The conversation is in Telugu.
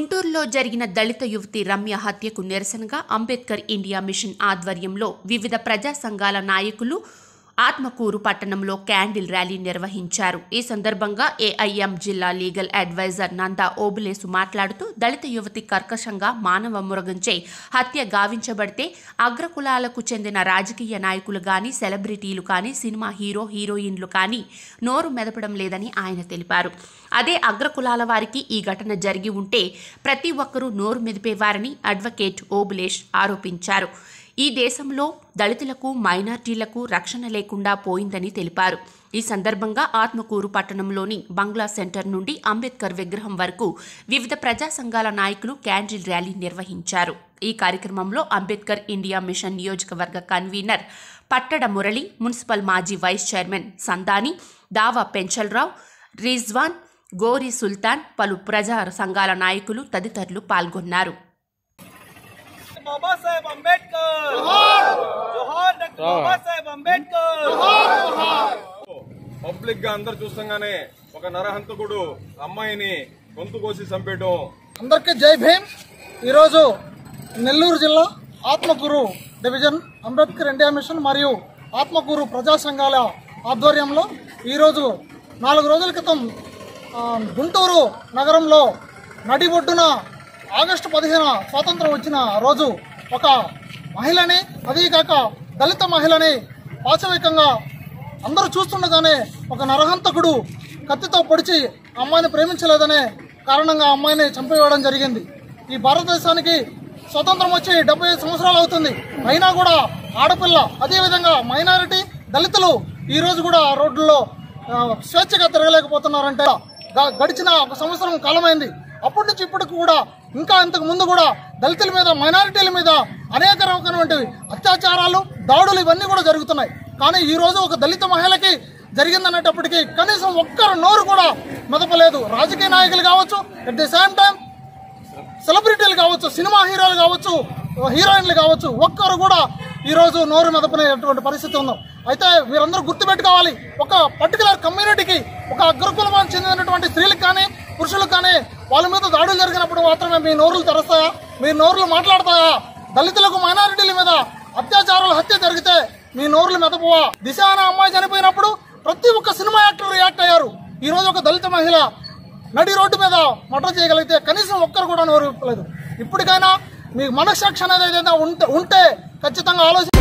గుంటూరులో జరిగిన దళిత యువతి రమ్య హత్యకు నిరసనగా అంబేద్కర్ ఇండియా మిషన్ ఆధ్వర్యంలో వివిధ ప్రజా సంఘాల నాయకులు ఆత్మకూరు పట్టణంలో క్యాండిల్ ర్యాలీ నిర్వహించారు ఈ సందర్భంగా ఏఐఎం జిల్లా లీగల్ అడ్వైజర్ నందా ఓబులేసు మాట్లాడుతూ దళిత యువతి కర్కశంగా మానవ మురగంచే హత్య గావించబడితే అగ్రకులాలకు చెందిన రాజకీయ నాయకులు గాని సెలబ్రిటీలు కానీ సినిమా హీరో హీరోయిన్లు కానీ నోరు మెదపడం లేదని ఆయన తెలిపారు అదే అగ్రకులాల వారికి ఈ ఘటన జరిగి ఉంటే ప్రతి ఒక్కరూ నోరు మెదిపేవారని అడ్వకేట్ ఓబులేష్ ఆరోపించారు ఈ దేశంలో దళితులకు మైనార్టీలకు రక్షణ లేకుండా పోయిందని తెలిపారు ఈ సందర్భంగా ఆత్మకూరు పట్టణంలోని బంగ్లా సెంటర్ నుండి అంబేద్కర్ విగ్రహం వరకు వివిధ ప్రజా సంఘాల నాయకులు క్యాండిల్ ర్యాలీ నిర్వహించారు ఈ కార్యక్రమంలో అంబేద్కర్ ఇండియా మిషన్ నియోజకవర్గ కన్వీనర్ పట్టడ మురళి మున్సిపల్ మాజీ వైస్ చైర్మన్ సందాని దావా పెంచల్రావు రిజ్వాన్ గోరి సుల్తాన్ పలు ప్రజా సంఘాల నాయకులు తదితరులు పాల్గొన్నారు బాబాసాహెబ్ అంబేద్కర్ జోహార్ డాక్టర్ బాబాసాహెబ్ అంబేద్కర్ పబ్లిక్ గా అందరు చూస్తుంగానే ఒక నరహంతకుడు అమ్మాయిని గొంతు కోసి చంపేయడం అందరికీ జై భీమ్ ఈరోజు నెల్లూరు జిల్లా Atmakur division Ambedkar India mission మరియు ఆత్మకూరు ప్రజా సంఘాల ఆధ్వర్యంలో ఈరోజు నాలుగు రోజుల క్రితం ఆ, గుంటూరు నగరంలో నడి ఒడ్డున ఆగస్టు పదిహేన స్వాతంత్రం వచ్చిన రోజు ఒక మహిళని అదీ కాక దళిత మహిళని పాశవికంగా అందరూ చూస్తుండగానే ఒక నరహంతకుడు కత్తితో పొడిచి అమ్మాయిని ప్రేమించలేదనే కారణంగా ఆ అమ్మాయిని చంపేయడం జరిగింది ఈ భారతదేశానికి స్వతంత్రం వచ్చి డెబ్బై ఐదు సంవత్సరాలు అవుతుంది అయినా కూడా ఆడపిల్ల అదేవిధంగా మైనారిటీ దళితులు ఈ రోజు కూడా రోడ్లలో ఆ, స్వేచ్ఛగా తిరగలేకపోతున్నారంటే గ- గడిచిన ఒక సంవత్సరం కాలమైంది అప్పటి నుంచి ఇప్పటికి కూడా ఇంకా ఇంతకు ముందు కూడా దళితుల మీద మైనారిటీల మీద అనేక రకమైనటువంటి అత్యాచారాలు దాడులు ఇవన్నీ కూడా జరుగుతున్నాయి కానీ ఈ రోజు ఒక దళిత మహిళకి జరిగిందనేటప్పటికీ కనీసం ఒక్కరు నోరు కూడా మెదపలేదు రాజకీయ నాయకులు కావచ్చు అట్ ది సేమ్ టైం సెలబ్రిటీలు కావచ్చు సినిమా హీరోలు కావచ్చు హీరోయిన్లు కావచ్చు ఒక్కరు కూడా ఈ రోజు నోరు మెదపనేటువంటి పరిస్థితి ఉంది అయితే మీరందరూ గుర్తుపెట్టుకోవాలి ఒక పర్టికులర్ కమ్యూనిటీకి ఒక అగ్రకులమానికి చెందినటువంటి స్త్రీలకు కానీ పురుషులకు కానీ వాళ్ళ మీద దాడులు జరిగినప్పుడు మాత్రమే మీ నోరులు తెరస్తాయా మీ నోరులు మాట్లాడతాయా దళితులకు మైనారిటీల మీద అత్యాచారాలు హత్య జరిగితే మీ నోరులు మెదపవా దిశ అనే అమ్మాయి చనిపోయినప్పుడు ప్రతి ఒక్క సినిమా యాక్టర్ రియాక్ట్ అయ్యారు ఈ రోజు ఒక దళిత మహిళ నడి రోడ్డు మీద మటర్ చేయగలిగితే కనీసం ఒక్కరు కూడా నోరు విప్పలేదు ఇప్పటికైనా మీకు మనస్సాక్షి అనేది ఏదైనా ఉంటే ఉంటే ఖచ్చితంగా ఆలోచి